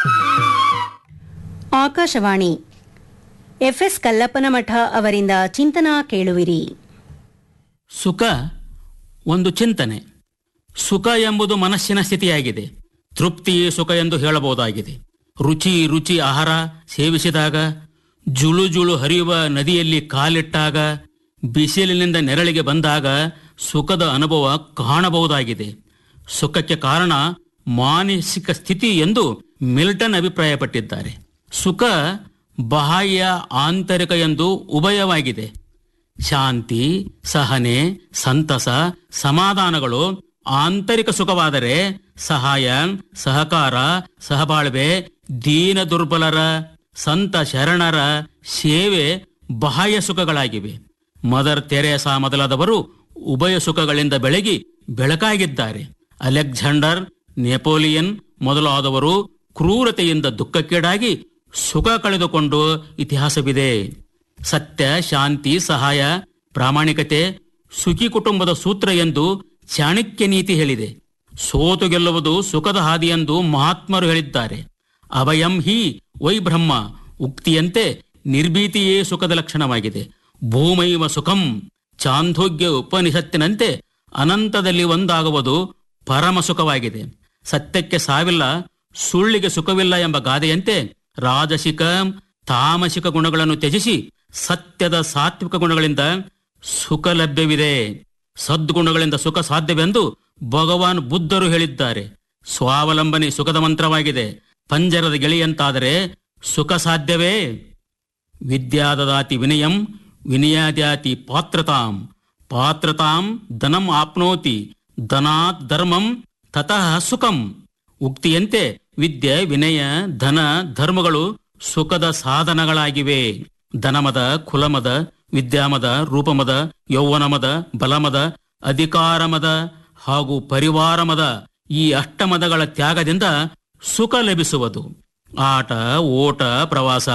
Akashvani FS ಕಲ್ಲಪ್ಪನಮಠ ಅವರಿಂದ ಚಿಂತನ ಕೇಳುವಿರಿ ಸುಖ ಒಂದು ಚಿಂತನೆ ಸುಖ ಎಂಬುದು ಮನಸ್ಸಿನ ಸ್ಥಿತಿಯಾಗಿದೆ ತೃಪ್ತಿಯೇ ಸುಖ ಎಂದು ಹೇಳಬಹುದಾಗಿದೆ ರುಚಿ ರುಚಿ ಆಹಾರ ಸೇವಿಸಿದಾಗ ಜುಳು ಜುಳು ಹರಿಯುವ ನದಿಯಲ್ಲಿ ಕಾಲಿಟ್ಟಾಗ ಬಿಸಿಲಿನಿಂದ ನೆರಳಿಗೆ ಬಂದಾಗ ಸುಖದ ಅನುಭವ ಕಾಣಬಹುದಾಗಿದೆ ಸುಖಕ್ಕೆ ಕಾರಣ ಮಾನಸಿಕ ಸ್ಥಿತಿ ಎಂದು ಮಿಲ್ಟನ್ ಅಭಿಪ್ರಾಯಪಟ್ಟಿದ್ದಾರೆ ಸುಖ ಬಾಹ್ಯ ಆಂತರಿಕ ಎಂದು ಉಭಯವಾಗಿದೆ ಶಾಂತಿ ಸಹನೆ ಸಂತಸ ಸಮಾಧಾನಗಳು ಆಂತರಿಕ ಸುಖವಾದರೆ ಸಹಾಯ ಸಹಕಾರ ಸಹಬಾಳ್ವೆ ದೀನ ದುರ್ಬಲರ ಸಂತ ಶರಣರ ಸೇವೆ ಬಾಹ್ಯ ಸುಖಗಳಾಗಿವೆ ಮದರ್ ತೆರೇಸಾ ಮೊದಲಾದವರು ಉಭಯ ಸುಖಗಳಿಂದ ಬೆಳಗಿ ಬೆಳಕಾಗಿದ್ದಾರೆ ಅಲೆಕ್ಸಾಂಡರ್ ನೆಪೋಲಿಯನ್ ಮೊದಲಾದವರು ಕ್ರೂರತೆಯಿಂದ ದುಃಖಕ್ಕೀಡಾಗಿ ಸುಖ ಕಳೆದುಕೊಂಡು ಇತಿಹಾಸವಿದೆ ಸತ್ಯ ಶಾಂತಿ ಸಹಾಯ ಪ್ರಾಮಾಣಿಕತೆ ಸುಖಿ ಕುಟುಂಬದ ಸೂತ್ರ ಎಂದು ಚಾಣಕ್ಯ ನೀತಿ ಹೇಳಿದೆ ಸೋತು ಗೆಲ್ಲುವುದು ಸುಖದ ಹಾದಿ ಎಂದು ಮಹಾತ್ಮರು ಹೇಳಿದ್ದಾರೆ ಅಭಯಂ ಹಿ ವೈ ಬ್ರಹ್ಮ ಉಕ್ತಿಯಂತೆ ನಿರ್ಭೀತಿಯೇ ಸುಖದ ಲಕ್ಷಣವಾಗಿದೆ ಭೂಮೈವ ಸುಖಂ ಚಾಂದೋಗ್ಯ ಉಪನಿಷತ್ತಿನಂತೆ ಅನಂತದಲ್ಲಿ ಒಂದಾಗುವುದು ಪರಮ ಸುಖವಾಗಿದೆ ಸತ್ಯಕ್ಕೆ ಸಾವಿಲ್ಲ ಸುಳ್ಳಿಗೆ ಸುಖವಿಲ್ಲ ಎಂಬ ಗಾದೆಯಂತೆ ರಾಜಸಿಕ ತಾಮಸಿಕ ಗುಣಗಳನ್ನು ತ್ಯಜಿಸಿ ಸತ್ಯದ ಸಾತ್ವಿಕ ಗುಣಗಳಿಂದ ಸುಖ ಲಭ್ಯವಿದೆ ಸದ್ಗುಣಗಳಿಂದ ಸುಖ ಸಾಧ್ಯವೆಂದು ಭಗವಾನ್ ಬುದ್ಧರು ಹೇಳಿದ್ದಾರೆ ಸ್ವಾವಲಂಬನೆ ಸುಖದ ಮಂತ್ರವಾಗಿದೆ ಪಂಜರದ ಗೆಳೆಯಂತಾದರೆ ಸುಖ ಸಾಧ್ಯವೇ ವಿದ್ಯಾದದಾತಿ ವಿನಯಂ ವಿನಯಾದ್ಯಾತಿ ಪಾತ್ರತಾಂ ಪಾತ್ರತಾಂ ಧನಂ ಆಪ್ನೋತಿ ಧನಾತ್ ಧರ್ಮಂ ತತಃ ಸುಖಂ ಉಕ್ತಿಯಂತೆ ವಿದ್ಯೆ ವಿನಯ ಧನ ಧರ್ಮಗಳು ಸುಖದ ಸಾಧನಗಳಾಗಿವೆ ಧನಮದ ಕುಲಮದ ವಿದ್ಯಾಮದ ರೂಪಮದ ಯೌವನಮದ ಬಲಮದ ಅಧಿಕಾರಮದ ಹಾಗೂ ಪರಿವಾರಮದ ಈ ಅಷ್ಟಮದಗಳ ತ್ಯಾಗದಿಂದ ಸುಖ ಲಭಿಸುವುದು ಆಟ ಓಟ ಪ್ರವಾಸ